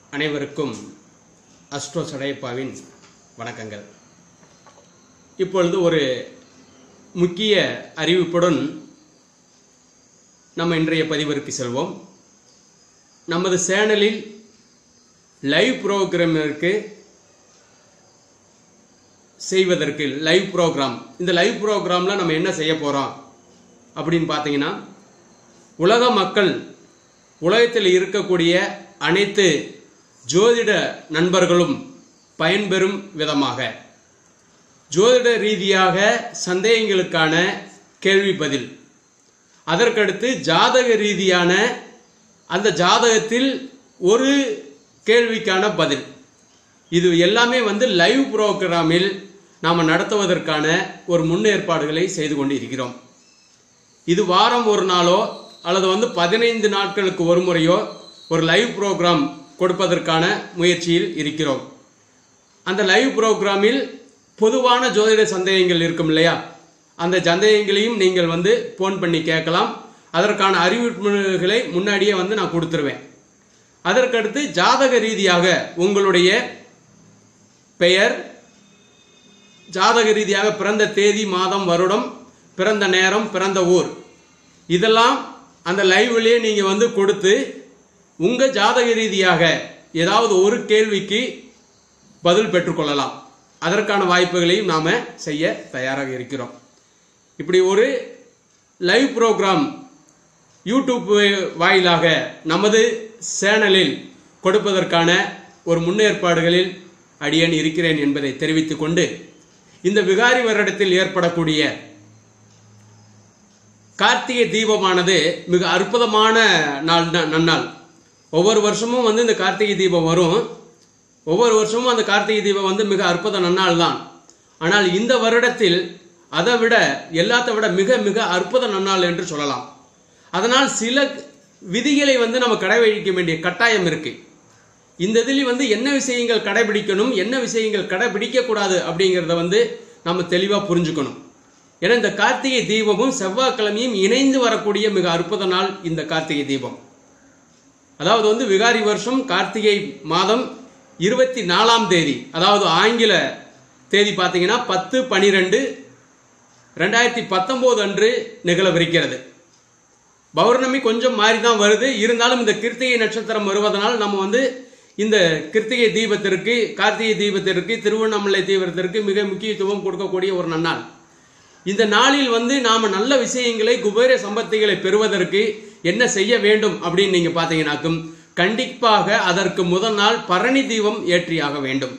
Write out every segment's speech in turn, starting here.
அனைவருக்கும் அஸ்ட்ரோ சடையப்பாவின் வணக்கங்கள் இப்பொழுது ஒரு முக்கிய அறிவிப்புடன் நம்ம இன்றைய பதிவிற்கு செல்வோம் நமது சேனலில் லைவ் ப்ரோக்ராமிற்கு செய்வதற்கு லைவ் ப்ரோக்ராம் இந்த லைவ் ப்ரோக்ராமில் நம்ம என்ன செய்ய போகிறோம் அப்படின்னு பார்த்தீங்கன்னா உலக மக்கள் உலகத்தில் இருக்கக்கூடிய அனைத்து ஜோதிட நண்பர்களும் பயன்பெறும் விதமாக ஜோதிட ரீதியாக சந்தேகங்களுக்கான கேள்வி பதில் அதற்கடுத்து ஜாதக ரீதியான அந்த ஜாதகத்தில் ஒரு கேள்விக்கான பதில் இது எல்லாமே வந்து லைவ் ப்ரோக்ராமில் நாம் நடத்துவதற்கான ஒரு முன்னேற்பாடுகளை செய்து கொண்டு இருக்கிறோம் இது வாரம் ஒரு நாளோ அல்லது வந்து பதினைந்து நாட்களுக்கு ஒரு முறையோ ஒரு லைவ் ப்ரோக்ராம் கொடுப்பதற்கான முயற்சியில் இருக்கிறோம் அந்த லைவ் ப்ரோக்ராமில் பொதுவான ஜோதிட சந்தேகங்கள் இருக்கும் இல்லையா அந்த சந்தேகங்களையும் நீங்கள் வந்து ஃபோன் பண்ணி கேட்கலாம் அதற்கான அறிவிப்புகளை முன்னாடியே வந்து நான் கொடுத்துருவேன் அதற்கடுத்து ஜாதக ரீதியாக உங்களுடைய பெயர் ஜாதக ரீதியாக பிறந்த தேதி மாதம் வருடம் பிறந்த நேரம் பிறந்த ஊர் இதெல்லாம் அந்த லைவ்லயே நீங்கள் வந்து கொடுத்து உங்கள் ஜாதக ரீதியாக ஏதாவது ஒரு கேள்விக்கு பதில் பெற்றுக்கொள்ளலாம் அதற்கான வாய்ப்புகளையும் நாம் செய்ய தயாராக இருக்கிறோம் இப்படி ஒரு லைவ் ப்ரோக்ராம் யூடியூப் வாயிலாக நமது சேனலில் கொடுப்பதற்கான ஒரு முன்னேற்பாடுகளில் அடியேன் இருக்கிறேன் என்பதை தெரிவித்துக் கொண்டு இந்த விகாரி வருடத்தில் ஏற்படக்கூடிய கார்த்திகை தீபமானது மிக அற்புதமான நாள் ந- நன்னாள் ஒவ்வொரு வருஷமும் வந்து இந்த கார்த்திகை தீபம் வரும் ஒவ்வொரு வருஷமும் அந்த கார்த்திகை தீபம் வந்து மிக அற்புத நன்னாள் தான் ஆனால் இந்த வருடத்தில் அதை விட எல்லாத்தை விட மிக மிக அற்புத நன்னாள் என்று சொல்லலாம் அதனால் சில விதிகளை வந்து நம்ம கடைபிடிக்க வேண்டிய கட்டாயம் இருக்கு இந்த இதில் வந்து என்ன விஷயங்கள் கடைபிடிக்கணும் என்ன விஷயங்கள் கடைபிடிக்க கூடாது அப்படிங்கிறத வந்து நம்ம தெளிவாக புரிஞ்சுக்கணும் ஏன்னா இந்த கார்த்திகை தீபமும் செவ்வாய்க்கிழமையும் இணைந்து வரக்கூடிய மிக அற்புத நாள் இந்த கார்த்திகை தீபம் அதாவது வந்து விகாரி வருஷம் கார்த்திகை மாதம் இருபத்தி நாலாம் தேதி அதாவது ஆங்கில தேதி பார்த்தீங்கன்னா பத்து பனிரெண்டு ரெண்டாயிரத்தி பத்தொம்போது அன்று நிகழவிருக்கிறது பௌர்ணமி கொஞ்சம் மாறி தான் வருது இருந்தாலும் இந்த கிருத்திகை நட்சத்திரம் வருவதனால் நம்ம வந்து இந்த கிருத்திகை தீபத்திற்கு கார்த்திகை தீபத்திற்கு திருவண்ணாமலை தீபத்திற்கு மிக முக்கியத்துவம் கொடுக்கக்கூடிய ஒரு நன்னாள் இந்த நாளில் வந்து நாம் நல்ல விஷயங்களை குபேர சம்பத்திகளை பெறுவதற்கு என்ன செய்ய வேண்டும் அப்படின்னு நீங்கள் பார்த்தீங்கன்னாக்கும் கண்டிப்பாக அதற்கு முதல் நாள் பரணி தீபம் ஏற்றியாக வேண்டும்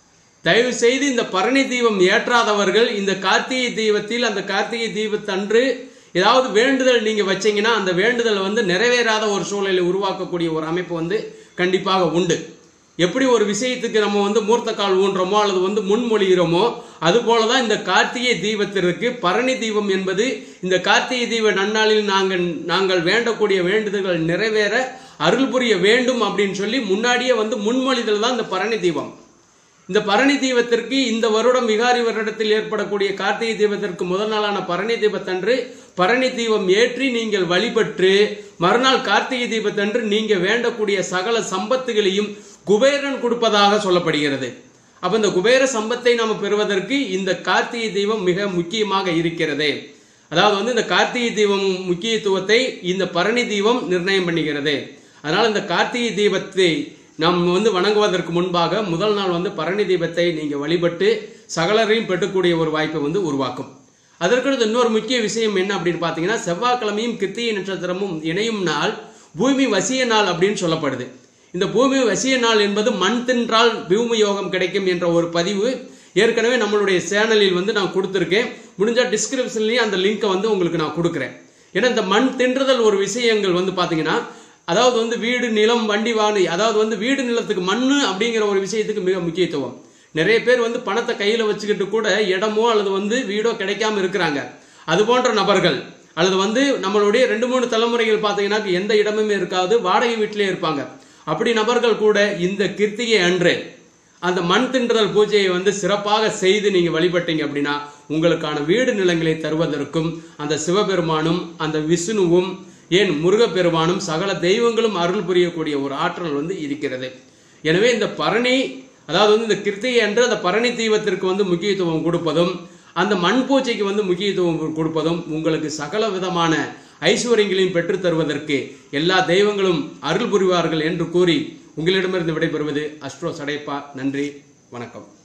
தயவு செய்து இந்த பரணி தீபம் ஏற்றாதவர்கள் இந்த கார்த்திகை தீபத்தில் அந்த கார்த்திகை தீபத்தன்று ஏதாவது வேண்டுதல் நீங்க வச்சீங்கன்னா அந்த வேண்டுதல் வந்து நிறைவேறாத ஒரு சூழலை உருவாக்கக்கூடிய ஒரு அமைப்பு வந்து கண்டிப்பாக உண்டு எப்படி ஒரு விஷயத்துக்கு நம்ம வந்து மூர்த்த கால் ஊன்றோமோ அல்லது வந்து முன்மொழிகிறோமோ அது போலதான் இந்த கார்த்திகை தீபத்திற்கு பரணி தீபம் என்பது இந்த கார்த்திகை தீப நன்னாளில் நாங்கள் நாங்கள் வேண்டக்கூடிய வேண்டுதல்கள் நிறைவேற அருள் புரிய வேண்டும் அப்படின்னு சொல்லி முன்னாடியே வந்து முன்மொழிதல் தான் இந்த பரணி தீபம் இந்த பரணி தீபத்திற்கு இந்த வருடம் விகாரி வருடத்தில் ஏற்படக்கூடிய கார்த்திகை தீபத்திற்கு முதல் நாளான பரணி தீபத்தன்று பரணி தீபம் ஏற்றி நீங்கள் வழிபட்டு மறுநாள் கார்த்திகை தீபத்தன்று நீங்க வேண்டக்கூடிய சகல சம்பத்துகளையும் குபேரன் கொடுப்பதாக சொல்லப்படுகிறது அப்ப இந்த குபேர சம்பத்தை நாம் பெறுவதற்கு இந்த கார்த்திகை தீபம் மிக முக்கியமாக இருக்கிறது அதாவது வந்து இந்த கார்த்திகை தீபம் முக்கியத்துவத்தை இந்த பரணி தீபம் நிர்ணயம் பண்ணுகிறது அதனால் இந்த கார்த்திகை தீபத்தை நாம் வந்து வணங்குவதற்கு முன்பாக முதல் நாள் வந்து பரணி தீபத்தை நீங்க வழிபட்டு சகலரையும் பெற்றக்கூடிய ஒரு வாய்ப்பை வந்து உருவாக்கும் அதற்கடுத்து இன்னொரு முக்கிய விஷயம் என்ன அப்படின்னு பார்த்தீங்கன்னா செவ்வாய்க்கிழமையும் கிருத்திகை நட்சத்திரமும் இணையும் நாள் பூமி வசிய நாள் அப்படின்னு சொல்லப்படுது இந்த பூமி வசிய நாள் என்பது மண் தின்றால் பூமி யோகம் கிடைக்கும் என்ற ஒரு பதிவு ஏற்கனவே நம்மளுடைய சேனலில் வந்து நான் கொடுத்துருக்கேன் முடிஞ்சா டிஸ்கிரிப்ஷன்லேயும் அந்த லிங்கை வந்து உங்களுக்கு நான் கொடுக்குறேன் ஏன்னா இந்த மண் தின்றுதல் ஒரு விஷயங்கள் வந்து பார்த்தீங்கன்னா அதாவது வந்து வீடு நிலம் வண்டி வாணி அதாவது வந்து வீடு நிலத்துக்கு மண்ணு அப்படிங்கிற ஒரு விஷயத்துக்கு மிக முக்கியத்துவம் நிறைய பேர் வந்து பணத்தை கையில் வச்சுக்கிட்டு கூட இடமோ அல்லது வந்து வீடோ கிடைக்காம இருக்கிறாங்க அது போன்ற நபர்கள் அல்லது வந்து நம்மளுடைய ரெண்டு மூணு தலைமுறைகள் பார்த்தீங்கன்னா எந்த இடமுமே இருக்காது வாடகை வீட்டிலே இருப்பாங்க அப்படி நபர்கள் கூட இந்த கிருத்திகை அன்று அந்த மண் தின்றுதல் பூஜையை வந்து சிறப்பாக செய்து நீங்க வழிபட்டீங்க அப்படின்னா உங்களுக்கான வீடு நிலங்களை தருவதற்கும் அந்த சிவபெருமானும் அந்த விஷ்ணுவும் ஏன் முருகப்பெருமானும் சகல தெய்வங்களும் அருள் புரியக்கூடிய ஒரு ஆற்றல் வந்து இருக்கிறது எனவே இந்த பரணி அதாவது வந்து இந்த கிருத்திகை அன்று அந்த பரணி தீபத்திற்கு வந்து முக்கியத்துவம் கொடுப்பதும் அந்த மண்பூச்சைக்கு வந்து முக்கியத்துவம் கொடுப்பதும் உங்களுக்கு சகல விதமான ஐஸ்வர்யங்களையும் பெற்றுத் தருவதற்கு எல்லா தெய்வங்களும் அருள் புரிவார்கள் என்று கூறி உங்களிடமிருந்து விடைபெறுவது அஸ்ட்ரோ சடைப்பா நன்றி வணக்கம்